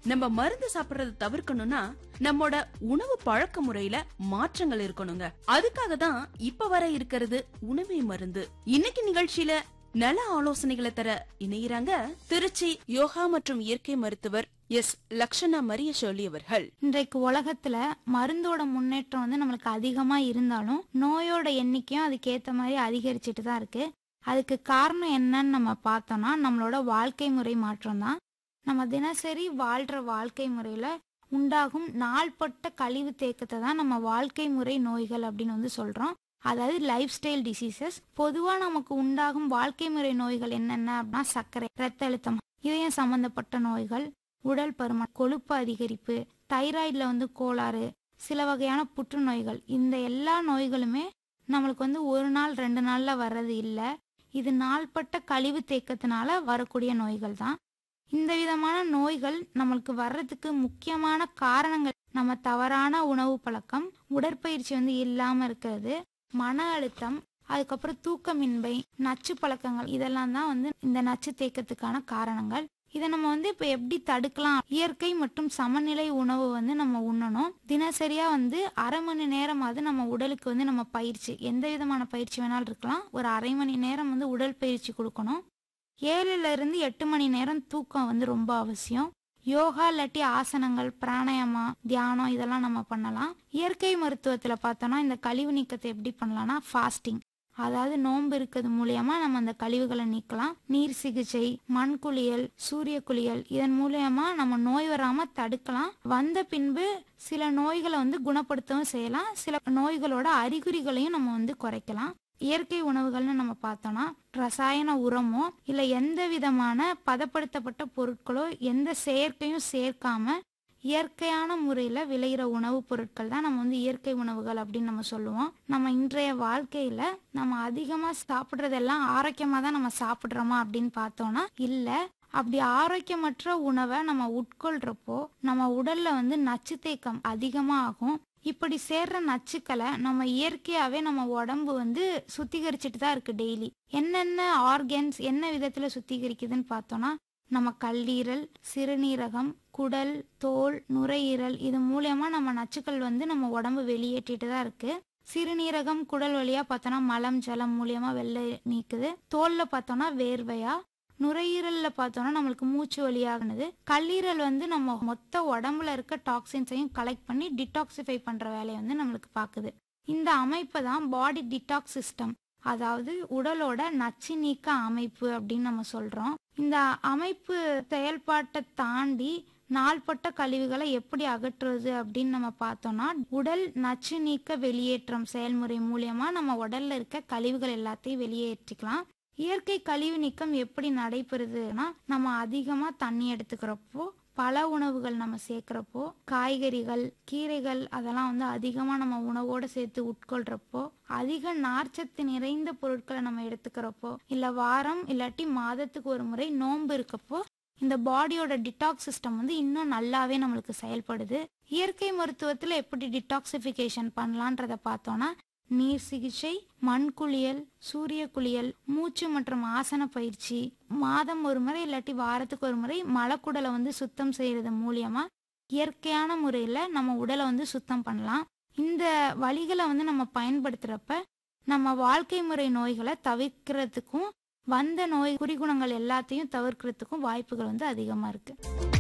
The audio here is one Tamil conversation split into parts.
நம்ம மருந்து சாப்பிடுறத தவிர்க்கணும்னா நம்மோட உணவு பழக்க முறையில மாற்றங்கள் இருக்கணுங்க அதுக்காக தான் இப்ப வர இருக்கிறது உணவே மருந்து இன்னைக்கு நிகழ்ச்சியில நல ஆலோசனைகளை தர இணைகிறாங்க திருச்சி யோகா மற்றும் இயற்கை மருத்துவர் எஸ் லக்ஷனா மரிய ஷோலி அவர்கள் இன்றைக்கு உலகத்துல மருந்தோட முன்னேற்றம் வந்து நம்மளுக்கு அதிகமா இருந்தாலும் நோயோட எண்ணிக்கையும் அதுக்கேத்த மாதிரி அதிகரிச்சுட்டு தான் இருக்கு அதுக்கு காரணம் என்னன்னு நம்ம பார்த்தோம்னா நம்மளோட வாழ்க்கை முறை மாற்றம் தான் நம்ம தினசரி வாழ்ற வாழ்க்கை முறையில உண்டாகும் நாள்பட்ட கழிவு தேக்கத்தை தான் நம்ம வாழ்க்கை முறை நோய்கள் அப்படின்னு வந்து சொல்றோம் அதாவது லைஃப் ஸ்டைல் டிசீசஸ் பொதுவா நமக்கு உண்டாகும் வாழ்க்கை முறை நோய்கள் என்னென்ன அப்படின்னா சர்க்கரை ரத்த அழுத்தம் இதயம் சம்பந்தப்பட்ட நோய்கள் உடல் பருமன் கொழுப்பு அதிகரிப்பு தைராய்டில் வந்து கோளாறு சில வகையான புற்றுநோய்கள் இந்த எல்லா நோய்களுமே நம்மளுக்கு வந்து ஒரு நாள் ரெண்டு நாள்ல வர்றது இல்லை இது நாள்பட்ட கழிவு தேக்கத்தினால வரக்கூடிய நோய்கள் தான் இந்த விதமான நோய்கள் நம்மளுக்கு வர்றதுக்கு முக்கியமான காரணங்கள் நம்ம தவறான உணவு பழக்கம் உடற்பயிற்சி வந்து இல்லாம இருக்கிறது மன அழுத்தம் அதுக்கப்புறம் தூக்கமின்மை நச்சு பழக்கங்கள் இதெல்லாம் தான் வந்து இந்த நச்சு தேக்கத்துக்கான காரணங்கள் இதை நம்ம வந்து இப்போ எப்படி தடுக்கலாம் இயற்கை மற்றும் சமநிலை உணவு வந்து நம்ம உண்ணணும் தினசரியா வந்து அரை மணி நேரமாவது நம்ம உடலுக்கு வந்து நம்ம பயிற்சி எந்த விதமான பயிற்சி வேணாலும் இருக்கலாம் ஒரு அரை மணி நேரம் வந்து உடல் பயிற்சி கொடுக்கணும் ஏழுல இருந்து எட்டு மணி நேரம் தூக்கம் வந்து ரொம்ப அவசியம் யோகா இல்லாட்டி ஆசனங்கள் பிராணாயாமா தியானம் இதெல்லாம் நம்ம பண்ணலாம் இயற்கை மருத்துவத்துல பார்த்தோம்னா இந்த கழிவு நீக்கத்தை எப்படி பண்ணலாம்னா ஃபாஸ்டிங் அதாவது நோன்பு இருக்கிறது மூலியமா நம்ம அந்த கழிவுகளை நீக்கலாம் நீர் சிகிச்சை மண் குளியல் சூரிய குளியல் இதன் மூலியமா நம்ம நோய் வராம தடுக்கலாம் வந்த பின்பு சில நோய்களை வந்து குணப்படுத்தவும் செய்யலாம் சில நோய்களோட அறிகுறிகளையும் நம்ம வந்து குறைக்கலாம் இயற்கை உணவுகள்னு நம்ம பார்த்தோம்னா ரசாயன உரமோ இல்லை எந்த விதமான பதப்படுத்தப்பட்ட பொருட்களோ எந்த செயற்கையும் சேர்க்காம இயற்கையான முறையில் விளையிற உணவுப் பொருட்கள் தான் நம்ம வந்து இயற்கை உணவுகள் அப்படின்னு நம்ம சொல்லுவோம் நம்ம இன்றைய வாழ்க்கையில நம்ம அதிகமாக சாப்பிட்றதெல்லாம் ஆரோக்கியமாக தான் நம்ம சாப்பிட்றோமா அப்படின்னு பார்த்தோம்னா இல்லை அப்படி ஆரோக்கியமற்ற உணவை நம்ம உட்கொள்றப்போ நம்ம உடல்ல வந்து நச்சு தேக்கம் அதிகமாக ஆகும் இப்படி சேர்ற நச்சுக்களை நம்ம இயற்கையாவே நம்ம உடம்பு வந்து சுத்திகரிச்சுட்டு தான் இருக்கு டெய்லி என்னென்ன ஆர்கன்ஸ் என்ன விதத்துல சுத்திகரிக்குதுன்னு பார்த்தோம்னா நம்ம கல்லீரல் சிறுநீரகம் குடல் தோல் நுரையீரல் இது மூலியமா நம்ம நச்சுக்கள் வந்து நம்ம உடம்பு வெளியேற்றிட்டு தான் இருக்கு சிறுநீரகம் குடல் வழியா பார்த்தோம்னா மலம் ஜலம் மூலியமா வெள்ளை நீக்குது தோல்ல பார்த்தோம்னா வேர்வையா நுரையீரல்ல பார்த்தோம்னா நம்மளுக்கு மூச்சு வழியாகுனது கல்லீரல் வந்து நம்ம மொத்த உடம்புல இருக்க டாக்ஸின்ஸையும் கலெக்ட் பண்ணி டிடாக்சிஃபை பண்ற வேலையை வந்து நம்மளுக்கு பாக்குது இந்த அமைப்பை தான் பாடி டிடாக்ஸ் சிஸ்டம் அதாவது உடலோட நச்சு நீக்க அமைப்பு அப்படின்னு நம்ம சொல்றோம் இந்த அமைப்பு செயல்பாட்டை தாண்டி நாள்பட்ட கழிவுகளை எப்படி அகற்றுறது அப்படின்னு நம்ம பார்த்தோம்னா உடல் நச்சு நீக்க வெளியேற்றம் செயல்முறை மூலியமா நம்ம உடல்ல இருக்க கழிவுகள் எல்லாத்தையும் வெளியேற்றிக்கலாம் இயற்கை கழிவு நீக்கம் எப்படி நடைபெறுதுன்னா நம்ம அதிகமா தண்ணி எடுத்துக்கிறப்போ பல உணவுகள் நம்ம சேர்க்கிறப்போ காய்கறிகள் கீரைகள் அதெல்லாம் வந்து அதிகமாக நம்ம உணவோடு சேர்த்து உட்கொள்றப்போ அதிக நார்ச்சத்து நிறைந்த பொருட்களை நம்ம எடுத்துக்கிறப்போ இல்லை வாரம் இல்லாட்டி மாதத்துக்கு ஒரு முறை நோன்பு இருக்கப்போ இந்த பாடியோட டிடாக்ஸ் சிஸ்டம் வந்து இன்னும் நல்லாவே நம்மளுக்கு செயல்படுது இயற்கை மருத்துவத்தில் எப்படி டிடாக்சிஃபிகேஷன் பண்ணலான்றத பார்த்தோன்னா நீர் சிகிச்சை மண் குளியல் சூரிய குளியல் மூச்சு மற்றும் ஆசன பயிற்சி மாதம் ஒரு முறை இல்லாட்டி வாரத்துக்கு ஒரு முறை மலக்குடலை வந்து சுத்தம் செய்யறது மூலியமா இயற்கையான முறையில் நம்ம உடலை வந்து சுத்தம் பண்ணலாம் இந்த வழிகளை வந்து நம்ம பயன்படுத்துறப்ப நம்ம வாழ்க்கை முறை நோய்களை தவிர்க்கிறதுக்கும் வந்த நோய் குறிகுணங்கள் எல்லாத்தையும் தவிர்க்கிறதுக்கும் வாய்ப்புகள் வந்து அதிகமா இருக்கு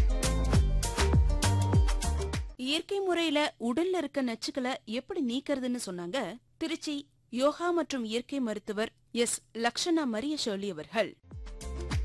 இயற்கை முறையில உடல்ல இருக்க நச்சுக்களை எப்படி நீக்கிறதுன்னு சொன்னாங்க திருச்சி யோகா மற்றும் இயற்கை மருத்துவர் எஸ் லக்ஷனா மரிய ஷோலி அவர்கள்